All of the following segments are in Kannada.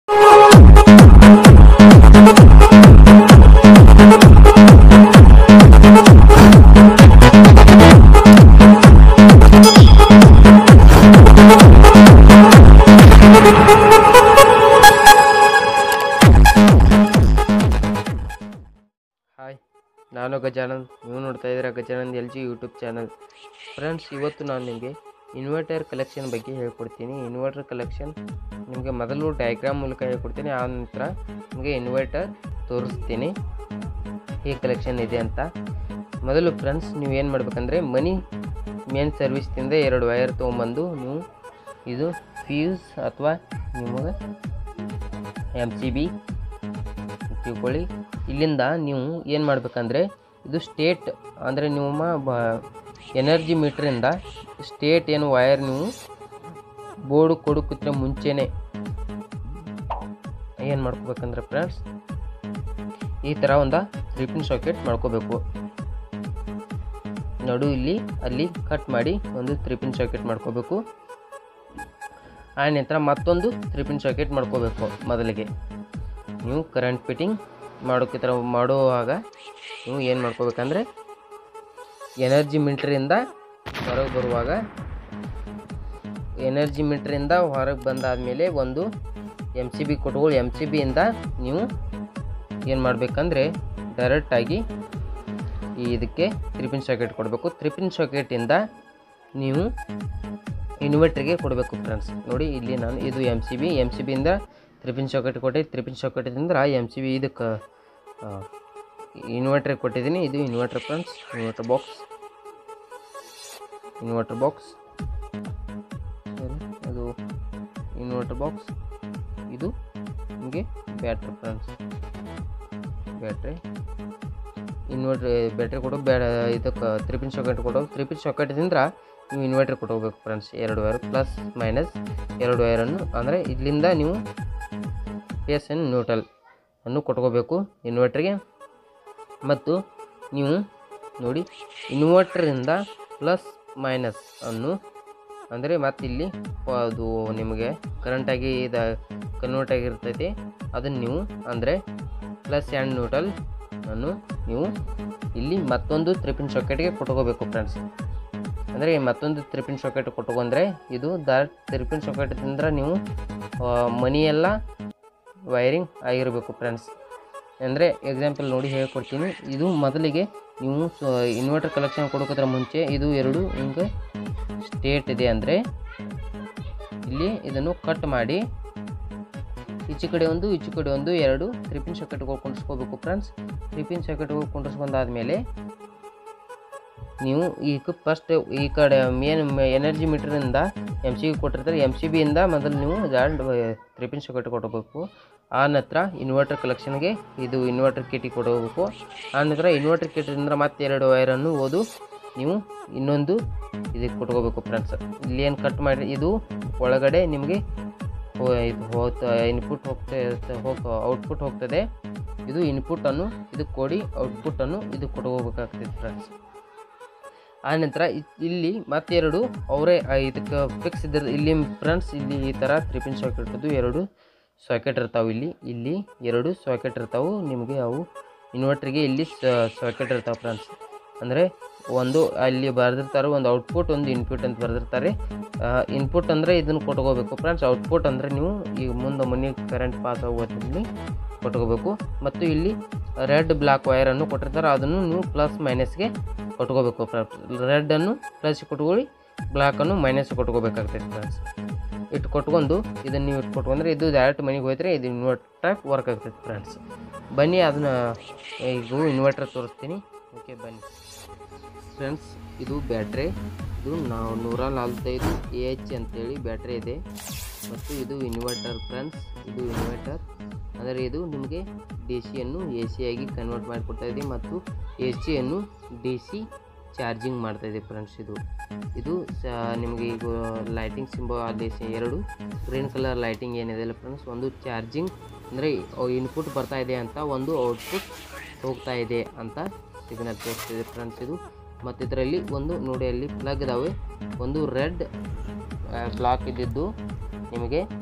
ಹಾಯ್ ನಾನು ಗಜಾನಂದ್ ನೀವು ನೋಡ್ತಾ ಇದ್ದೀರಾ Gajanand L G YouTube channel friends ಇವತ್ತು ನಾನು ನಿಮಗೆ ಇನ್ವರ್ಟರ್ ಕಲೆಕ್ಷನ್ ಬಗ್ಗೆ ಹೇಳ್ಕೊಡ್ತೀನಿ ಇನ್ವರ್ಟರ್ ಕಲೆಕ್ಷನ್ ನಿಮಗೆ ಮೊದಲು ಡಯಾಗ್ರಾಮ್ ಮೂಲಕ ಹೇಳ್ಕೊಡ್ತೀನಿ ಆ ನಂತರ ನಿಮಗೆ ಇನ್ವರ್ಟರ್ ತೋರಿಸ್ತೀನಿ ಹೇಗೆ ಕಲೆಕ್ಷನ್ ಇದೆ ಅಂತ ಮೊದಲು ಫ್ರೆಂಡ್ಸ್ ನೀವು ಏನು ಮಾಡ್ಬೇಕಂದ್ರೆ ಮನಿ ಮೇನ್ ಸರ್ವಿಸ್ದಿಂದ ಎರಡು ವೈರ್ ತೊಗೊಂಬಂದು ನೀವು ಇದು ಫ್ಯೂಸ್ ಅಥವಾ ನಿಮಗೆ ಎಮ್ ಸಿ ಬಿ ತಿಳ್ಕೊಳ್ಳಿ ಇಲ್ಲಿಂದ ನೀವು ಏನು ಮಾಡ್ಬೇಕಂದ್ರೆ ಇದು ಸ್ಟೇಟ್ ಅಂದರೆ ನಿಮ್ಮ ಬ ಎನರ್ಜಿ ಮೀಟ್ರಿಂದ ಸ್ಟೇಟ್ ಏನು ವಯರ್ ನೀವು ಬೋರ್ಡ್ ಕೊಡೋಕ್ಕಿಂತ ಮುಂಚೆನೇ ಏನು ಮಾಡ್ಕೋಬೇಕಂದ್ರೆ ಫ್ರೆಂಡ್ಸ್ ಈ ಥರ ಒಂದು ತ್ರಿಪಿನ್ ಸಾಕೆಟ್ ಮಾಡ್ಕೋಬೇಕು ನಡು ಇಲ್ಲಿ ಅಲ್ಲಿ ಕಟ್ ಮಾಡಿ ಒಂದು ತ್ರಿಪಿನ್ ಸಾಕೆಟ್ ಮಾಡ್ಕೋಬೇಕು ಆ ನಂತರ ಮತ್ತೊಂದು ತ್ರಿಪಿನ್ ಸಾಕೆಟ್ ಮಾಡ್ಕೋಬೇಕು ಮೊದಲಿಗೆ ನೀವು ಕರೆಂಟ್ ಫಿಟ್ಟಿಂಗ್ ಮಾಡೋಕ್ಕೆ ಥರ ಮಾಡುವಾಗ ನೀವು ಏನು ಮಾಡ್ಕೋಬೇಕಂದ್ರೆ ಎನರ್ಜಿ ಮೀಟ್ರಿಂದ ಹೊರಗೆ ಬರುವಾಗ ಎನರ್ಜಿ ಮೀಟ್ರಿಂದ ಹೊರಗೆ ಬಂದಾದಮೇಲೆ ಒಂದು ಎಮ್ ಸಿ ಬಿ ಕೊಟ್ಗಳು ಎಮ್ ಸಿ ಬಿಯಿಂದ ನೀವು ಏನು ಮಾಡಬೇಕಂದ್ರೆ ಡೈರೆಕ್ಟಾಗಿ ಈ ಇದಕ್ಕೆ ತ್ರಿಪಿನ್ ಸಾಕೆಟ್ ಕೊಡಬೇಕು ತ್ರಿಪಿನ್ ಸಾಕೆಟಿಂದ ನೀವು ಇನ್ವರ್ಟ್ರಿಗೆ ಕೊಡಬೇಕು ಫ್ರೆಂಡ್ಸ್ ನೋಡಿ ಇಲ್ಲಿ ನಾನು ಇದು M C B M C ಬಿಯಿಂದ ತ್ರಿಪಿನ್ ಸಾಕೆಟ್ ಕೊಟ್ಟೆ ತ್ರಿಪಿನ್ ಸಾಕೆಟಿಂದ ಎಮ್ ಸಿ ಬಿ ಇದಕ್ಕೆ ಇನ್ವರ್ಟ್ರಿಗೆ ಕೊಟ್ಟಿದ್ದೀನಿ ಇದು inverter friends inverter box inverter box ಅದು ಇನ್ವರ್ಟರ್ ಬಾಕ್ಸ್ ಇದು ನಿಮಗೆ battery friends battery inverter battery ಕೊಡೋ ಬ್ಯಾ ಇದಕ್ಕೆ ತ್ರಿಪಿನ್ ಸಾಕೆಟ್ ಕೊಡೋ ತ್ರಿಪಿನ್ ಸಾಕೆಟಿಂದ ನೀವು ಇನ್ವರ್ಟರ್ ಕೊಟ್ಟೋಗ್ಬೇಕು ಫ್ರೆಂಡ್ಸ್ ಎರಡು ವೈರ್ ಪ್ಲಸ್ ಮೈನಸ್ ಎರಡು ವೈರನ್ನು ಅಂದರೆ ಇಲ್ಲಿಂದ ನೀವು ಪೇಸ್ ಆ್ಯಂಡ್ ನ್ಯೂಟ್ರಲ್ ಅನ್ನು ಕೊಟ್ಕೋಬೇಕು ಇನ್ವರ್ಟ್ರಿಗೆ ಮತ್ತು ನೀವು ನೋಡಿ ಇನ್ವರ್ಟರಿಂದ ಪ್ಲಸ್ ಮೈನಸ್ ಅನ್ನು ಅಂದರೆ ಮತ್ತಿಲ್ಲಿ ಪ- ಅದು ನಿಮಗೆ ಕರೆಂಟಾಗಿ ಇದು ಕನ್ವರ್ಟ್ ಆಗಿರ್ತೈತಿ ಅದನ್ನು ನೀವು ಅಂದರೆ ಪ್ಲಸ್ ಆ್ಯಂಡ್ ನ್ಯೂಟ್ರಲ್ ಅನ್ನು ನೀವು ಇಲ್ಲಿ ಮತ್ತೊಂದು ತ್ರಿಪಿನ್ ಸಾಕೆಟ್ಗೆ ಕೊಟ್ಕೋಬೇಕು ಫ್ರೆಂಡ್ಸ್ ಅಂದರೆ ಮತ್ತೊಂದು ತ್ರಿಪಿನ್ ಸಾಕೆಟ್ ಕೊಟ್ಕೊಂಡ್ರೆ ಇದು ದಾರ್ ತ್ರಿಪಿನ್ ಸಾಕೆಟಿಂದ ನೀವು ಮನಿಯೆಲ್ಲ ವೈರಿಂಗ್ ಆಗಿರಬೇಕು ಫ್ರೆಂಡ್ಸ್ ಅಂದರೆ ಎಕ್ಸಾಂಪಲ್ ನೋಡಿ ಹೇಳ್ಕೊಡ್ತೀನಿ ಇದು ಮೊದಲಿಗೆ ನೀವು ಇನ್ವರ್ಟರ್ ಕಲೆಕ್ಷನ್ ಕೊಡೋಕ್ಕಿಂತ ಮುಂಚೆ ಇದು ಎರಡು ಹಿಂಗೆ ಸ್ಟೇಟ್ ಇದೆ ಅಂದರೆ ಇಲ್ಲಿ ಇದನ್ನು ಕಟ್ ಮಾಡಿ ಈಚೆ ಕಡೆ ಒಂದು ಈಚೆ ಕಡೆ ಒಂದು ಎರಡು ತ್ರಿಪಿನ್ ಸಾಕೆಟ್ಗಳು ಕೊಂಡಿಸ್ಕೋಬೇಕು ಫ್ರೆಂಡ್ಸ್ ತ್ರಿಪಿನ್ ಸಾಕೆಟ್ಗಳು ಕೊಂಡಿಸ್ಕೊಂಡಾದ್ಮೇಲೆ ನೀವು ಈಗ ಫಸ್ಟ್ ಈ ಕಡೆ ಮೇನ್ ಎನರ್ಜಿ ಮೀಟ್ರಿಂದ ಎಮ್ ಸಿ ಬಿ ಕೊಟ್ಟಿರ್ತಾರೆ ಎಮ್ ಸಿ ಬಿಯಿಂದ ಮೊದಲು ನೀವು ಜಾಯಿಂಟ್ ತ್ರಿಪಿನ್ ಸಾಕೆಟ್ ಕೊಡಬೇಕು ಆ ನಂತರ ಇನ್ವರ್ಟರ್ ಕಲೆಕ್ಷನ್ಗೆ ಇದು ಇನ್ವರ್ಟರ್ ಕಿಟಿಗೆ ಕೊಡಬೇಕು ಆ ನಂತರ ಇನ್ವರ್ಟರ್ ಕಿಟಿಂದ ಮತ್ತೆ ಎರಡು ವೈರನ್ನು ಓದು ನೀವು ಇನ್ನೊಂದು ಇದಕ್ಕೆ ಕೊಟ್ಕೋಬೇಕು ಫ್ರೆಂಡ್ಸ್ ಇಲ್ಲಿ ಏನು ಕಟ್ ಮಾಡಿ ಇದು ಒಳಗಡೆ ನಿಮಗೆ ಹೋ- ಇದು ಹೋಗ್ತಾ ಇನ್ಪುಟ್ ಹೋಗ್ತಾ ಇರುತ್ತೆ ಹೋಗ ಔಟ್ಪುಟ್ ಹೋಗ್ತದೆ ಇದು ಇನ್ಪುಟ್ಟನ್ನು ಇದಕ್ಕೆ ಕೊಡಿ ಔಟ್ಪುಟ್ಟನ್ನು ಇದಕ್ಕೆ ಕೊಟ್ಕೋಬೇಕಾಗ್ತದೆ ಫ್ರೆಂಡ್ಸ್ ಆ ನಂತರ ಇ- ಇಲ್ಲಿ ಮತ್ತೆರಡು ಅವರೇ ಇದಕ್ಕೆ ಫಿಕ್ಸ್ ಇದ್ದ ಇಲ್ಲಿ ಫ್ರೆಂಡ್ಸ್ ಇಲ್ಲಿ ಈ ಥರ ತ್ರಿಪಿನ್ ಸಾಕೆಟ್ ಇರ್ತದ್ದು ಎರಡು ಸಾಕೆಟ್ ಇರ್ತಾವೆ ಇಲ್ಲಿ ಇಲ್ಲಿ ಎರಡು ಸಾಕೆಟ್ ಇರ್ತಾವೆ ನಿಮಗೆ ಅವು ಇನ್ವರ್ಟ್ರಿಗೆ ಇಲ್ಲಿ ಸಾಕೆಟ್ ಇರ್ತಾವೆ ಫ್ರೆಂಡ್ಸ್ ಅಂದರೆ ಒಂದು ಅಲ್ಲಿ ಬರೆದಿರ್ತಾರೆ ಒಂದು ಔಟ್ಪುಟ್ ಒಂದು ಇನ್ಪುಟ್ ಅಂತ ಬರೆದಿರ್ತಾರೆ ಇನ್ಪುಟ್ ಅಂದರೆ ಇದನ್ನು ಕೊಟ್ಕೋಬೇಕು ಫ್ರೆಂಡ್ಸ್ ಔಟ್ಪುಟ್ ಅಂದರೆ ನೀವು ಈಗ ಮುಂದೆ ಮನೆ ಕರೆಂಟ್ ಪಾಸ್ ಆಗೋದ್ರಲ್ಲಿ ಕೊಟ್ಕೋಬೇಕು ಮತ್ತು ಇಲ್ಲಿ ರೆಡ್ ಬ್ಲಾಕ್ ವೈರನ್ನು ಕೊಟ್ಟಿರ್ತಾರೆ ಅದನ್ನು ನೀವು ಪ್ಲಸ್ ಮೈನಸ್ಗೆ ಕೊಟ್ಕೋಬೇಕು ರೆಡ್ಡನ್ನು ಪ್ಲಸ್ ಕೊಟ್ಕೊಳ್ಳಿ ಬ್ಲ್ಯಾಕನ್ನು ಮೈನಸ್ ಕೊಟ್ಕೋಬೇಕಾಗ್ತೈತೆ ಫ್ರೆಂಡ್ಸ್ ಇಟ್ಟು ಕೊಟ್ಕೊಂಡು ಇದನ್ನು ನೀವು ಇಟ್ಟು ಕೊಟ್ಕೊಂಡ್ರೆ ಇದು ಡೈರೆಕ್ಟ್ ಮನೆಗೆ ಹೋಯ್ತಾರೆ ಇದು ಇನ್ವರ್ಟರ್ ವರ್ಕ್ ಆಗ್ತೈತೆ ಫ್ರೆಂಡ್ಸ್ ಬನ್ನಿ ಅದನ್ನ ಈಗ ಇನ್ವರ್ಟರ್ ತೋರಿಸ್ತೀನಿ ಓಕೆ ಬನ್ನಿ ಫ್ರೆಂಡ್ಸ್ ಇದು ಬ್ಯಾಟ್ರಿ ಇದು ನಾವು ನೂರ ನಲ್ವತ್ತೈದು ಎ ಎಚ್ ಅಂತೇಳಿ ಬ್ಯಾಟ್ರಿ ಇದೆ ಮತ್ತು ಇದು ಇನ್ವರ್ಟರ್ ಫ್ರೆಂಡ್ಸ್ ಇದು ಇನ್ವರ್ಟರ್ ಅಂದರೆ ಇದು ನಿಮಗೆ ಡಿ ಸಿಯನ್ನು ಎ ಸಿಯಾಗಿ ಕನ್ವರ್ಟ್ ಮಾಡಿಕೊಡ್ತಾ ಇದೆ ಮತ್ತು ಎ ಸಿಯನ್ನು ಡಿ ಸಿ ಚಾರ್ಜಿಂಗ್ ಮಾಡ್ತಾ ಇದೆ ಫ್ರೆಂಡ್ಸ್ ಇದು ಇದು ಸ ನಿಮಗೆ ಈಗ ಲೈಟಿಂಗ್ ಸಿಂಬ ಅಲ್ಲಿ ಸ- ಎರಡು ಗ್ರೀನ್ ಕಲರ್ ಲೈಟಿಂಗ್ ಏನಿದೆ ಅಲ್ಲ ಫ್ರೆಂಡ್ಸ್ ಒಂದು ಚಾರ್ಜಿಂಗ್ ಅಂದರೆ ಇನ್ಪುಟ್ ಬರ್ತಾ ಇದೆ ಅಂತ ಒಂದು ಔಟ್ಪುಟ್ ಹೋಗ್ತಾ ಇದೆ ಅಂತ ಸಿಗ್ನಲ್ ತೋರಿಸ್ತಿದೆ ಫ್ರೆಂಡ್ಸ್ ಇದು ಮತ್ತು ಇದರಲ್ಲಿ ಒಂದು ನೋಡಿ ಅಲ್ಲಿ ಪ್ಲಗ್ ಇದಾವೆ ಒಂದು ರೆಡ್ ಬ್ಲಾಕ್ ಇದ್ದಿದ್ದು ನಿಮಗೆ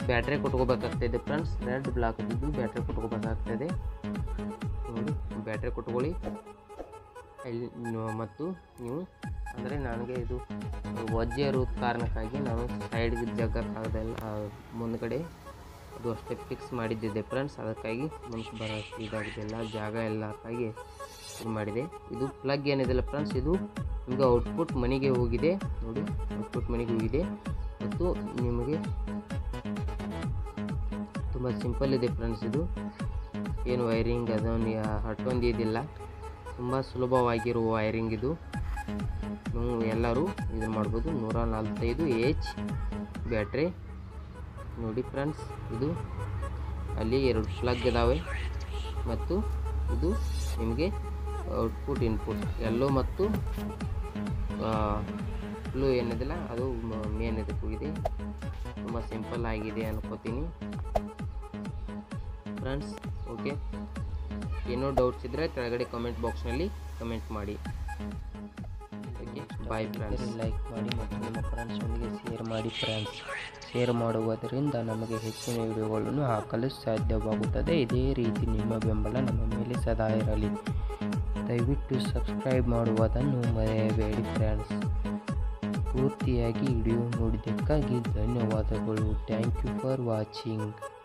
ಬ್ಯಾಟ್ರಿ ಕೊಟ್ಕೋಬೇಕಾಗ್ತದೆ ಫ್ರೆಂಡ್ಸ್ ರೆಡ್ ಬ್ಲಾಕ್ ಇದ್ದು ಬ್ಯಾಟ್ರಿ ಕೊಟ್ಕೋಬೇಕಾಗ್ತದೆ ನೋಡಿ ಬ್ಯಾಟ್ರಿ ಕೊಟ್ಕೊಳ್ಳಿ ಇಲ್ಲಿ ನ- ಮತ್ತು ನೀವು ಅಂದರೆ ನನಗೆ ಇದು ವಜ್ಜೆ ಇರೋ ಕಾರಣಕ್ಕಾಗಿ ನಾನು ಸೈಡ್ಗೆ ಜಗ್ಗಕ್ಕಾಗದಲ್ಲ ಮುಂದ್ಗಡೆ ಅದು ಅಷ್ಟೇ ಫಿಕ್ಸ್ ಮಾಡಿದ್ದಿದ್ದೆ ಫ್ರೆಂಡ್ಸ್ ಅದಕ್ಕಾಗಿ ಮುಂದೆ ಬರೋಕ್ಕೆ ಇದಾಗಿದ್ದಿಲ್ಲ ಜಾಗ ಎಲ್ಲಕ್ಕಾಗಿ ಇದು ಮಾಡಿದೆ ಇದು ಪ್ಲಗ್ ಏನಿದೆಲ್ಲ ಫ್ರೆಂಡ್ಸ್ ಇದು ನಿಮಗೆ ಔಟ್ಪುಟ್ ಮನೆಗೆ ಹೋಗಿದೆ ನೋಡಿ ಔಟ್ಪುಟ್ ಮನೆಗೆ ಹೋಗಿದೆ ಮತ್ತು ನಿಮಗೆ ತುಂಬ ಸಿಂಪಲ್ ಇದೆ ಫ್ರೆಂಡ್ಸ್ ಇದು ಏನು ವೈರಿಂಗ್ ಅದನ್ನು ಹಟ್ಟೊಂದು ಇದಿಲ್ಲ ತುಂಬ ಸುಲಭವಾಗಿರುವ ವೈರಿಂಗ್ ಇದು ನೀವು ಎಲ್ಲರೂ ಇದನ್ನು ಮಾಡ್ಬೋದು ನೂರ ನಲ್ವತ್ತೈದು ಎಚ್ ಬ್ಯಾಟ್ರಿ ನೋಡಿ ಫ್ರೆಂಡ್ಸ್ ಇದು ಅಲ್ಲಿ ಎರಡು ಪ್ಲಗ್ ಇದ್ದಾವೆ ಮತ್ತು ಇದು ನಿಮಗೆ ಔಟ್ಪುಟ್ ಇನ್ಪುಟ್ ಎಲ್ಲೋ ಮತ್ತು ಬ್ಲೂ ಏನಿದೆಲ್ಲ ಅದು ಮೇನ್ ಇದಕ್ಕೆ ಹೋಗಿದೆ ತುಂಬ ಸಿಂಪಲ್ ಆಗಿದೆ ಅನ್ಕೋತೀನಿ ಫ್ರೆಂಡ್ಸ್ ಓಕೆ ಏನೋ ಡೌಟ್ಸ್ ಇದ್ದರೆ ಕೆಳಗಡೆ ಕಮೆಂಟ್ ಬಾಕ್ಸ್ನಲ್ಲಿ ಕಮೆಂಟ್ ಮಾಡಿ ಓಕೆ ಬಾಯ್ ಫ್ರೆಂಡ್ಸ್ ಲೈಕ್ ಮಾಡಿ ಮತ್ತು ನಿಮ್ಮ ಫ್ರೆಂಡ್ಸ್ನೊಂದಿಗೆ ಶೇರ್ ಮಾಡಿ ಫ್ರೆಂಡ್ಸ್ ಶೇರ್ ಮಾಡುವುದರಿಂದ ನಮಗೆ ಹೆಚ್ಚಿನ ವಿಡಿಯೋಗಳನ್ನು ಹಾಕಲು ಸಾಧ್ಯವಾಗುತ್ತದೆ ಇದೇ ರೀತಿ ನಿಮ್ಮ ಬೆಂಬಲ ನಮ್ಮ ಮೇಲೆ ಸದಾ ಇರಲಿ ದಯವಿಟ್ಟು ಸಬ್ಸ್ಕ್ರೈಬ್ ಮಾಡುವುದನ್ನು ಮರೆಯಬೇಡಿ ಫ್ರೆಂಡ್ಸ್ ಪೂರ್ತಿಯಾಗಿ ವಿಡಿಯೋ ನೋಡಿದ್ದಕ್ಕಾಗಿ ಧನ್ಯವಾದಗಳು ಥ್ಯಾಂಕ್ ಯು ಫಾರ್ ವಾಚಿಂಗ್